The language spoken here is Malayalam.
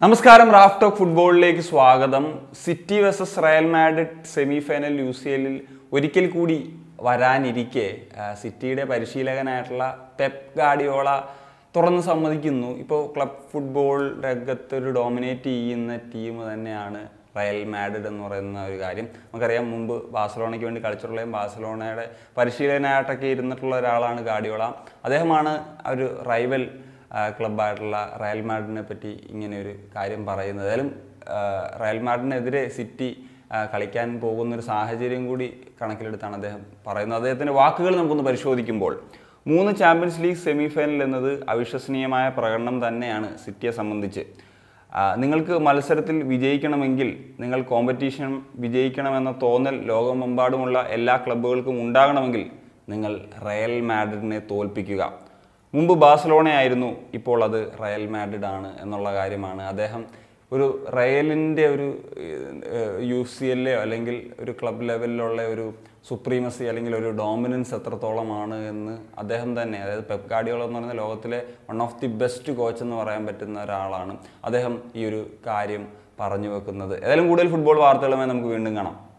നമസ്കാരം റാഫ് ടോക്ക് ഫുട്ബോളിലേക്ക് സ്വാഗതം City versus Real Madrid semi final U C എല്ലിൽ ഒരിക്കൽ കൂടി വരാനിരിക്കെ ആ, സിറ്റിയുടെ പരിശീലകനായിട്ടുള്ള പെപ് ഗാഡിയോള തുറന്ന് സമ്മതിക്കുന്നു ഇപ്പോൾ ക്ലബ് ഫുട്ബോൾ രംഗത്ത് ഒരു ഡോമിനേറ്റ് ചെയ്യുന്ന ടീം തന്നെയാണ് റയൽ മാഡ്രിഡ് എന്ന് പറയുന്ന ഒരു കാര്യം നമുക്കറിയാം മുമ്പ് ബാഴ്സലോണയ്ക്ക് വേണ്ടി കളിച്ചിട്ടുള്ളതും ബാഴ്സലോണയുടെ പരിശീലകനായിട്ടൊക്കെ ഇരുന്നിട്ടുള്ള ഒരാളാണ് ഗാഡിയോള അദ്ദേഹമാണ് ആ ഒരു റൈവൽ ആ, ക്ലബ്ബായിട്ടുള്ള റയൽ മാഡ്രിഡിനെ പറ്റി ഇങ്ങനെ ഒരു കാര്യം പറയുന്നത് ഏതായാലും ആ, റയൽ മാഡ്രിഡിനെതിരെ സിറ്റി ആ, കളിക്കാൻ പോകുന്ന ഒരു സാഹചര്യം കൂടി കണക്കിലെടുത്താണ് അദ്ദേഹം പറയുന്നത് അദ്ദേഹത്തിൻ്റെ വാക്കുകൾ നമുക്കൊന്ന് പരിശോധിക്കുമ്പോൾ മൂന്ന് ചാമ്പ്യൻസ് ലീഗ് സെമി ഫൈനൽ എന്നത് അവിശ്വസനീയമായ പ്രകടനം തന്നെയാണ് സിറ്റിയെ സംബന്ധിച്ച് ആ, നിങ്ങൾക്ക് മത്സരത്തിൽ വിജയിക്കണമെങ്കിൽ നിങ്ങൾ കോമ്പറ്റീഷൻ വിജയിക്കണമെന്ന തോന്നൽ ലോകമെമ്പാടുമുള്ള എല്ലാ ക്ലബ്ബുകൾക്കും ഉണ്ടാകണമെങ്കിൽ നിങ്ങൾ റയൽ മാഡ്രിഡിനെ തോൽപ്പിക്കുക മുമ്പ് ബാഴ്സലോണയായിരുന്നു ഇപ്പോൾ അത് റയൽ മാഡ്രിഡ് ആണ് എന്നുള്ള കാര്യമാണ് അദ്ദേഹം ഒരു റയലിൻ്റെ ഒരു യു സി എല്ലോ അല്ലെങ്കിൽ ഒരു ക്ലബ് ലെവലിലുള്ള ഒരു സുപ്രീമസി അല്ലെങ്കിൽ ഒരു ഡോമിനൻസ് എത്രത്തോളമാണ് എന്ന് അദ്ദേഹം തന്നെ അതായത് പെപ് ഗാഡിയോള എന്ന് പറയുന്ന ലോകത്തിലെ one of the best coach എന്ന് പറയാൻ പറ്റുന്ന ഒരാളാണ് അദ്ദേഹം ഈ ഒരു കാര്യം പറഞ്ഞു വെക്കുന്നത് ഏതായാലും കൂടുതൽ ഫുട്ബോൾ വാർത്തകളുമായി നമുക്ക് വീണ്ടും കാണാം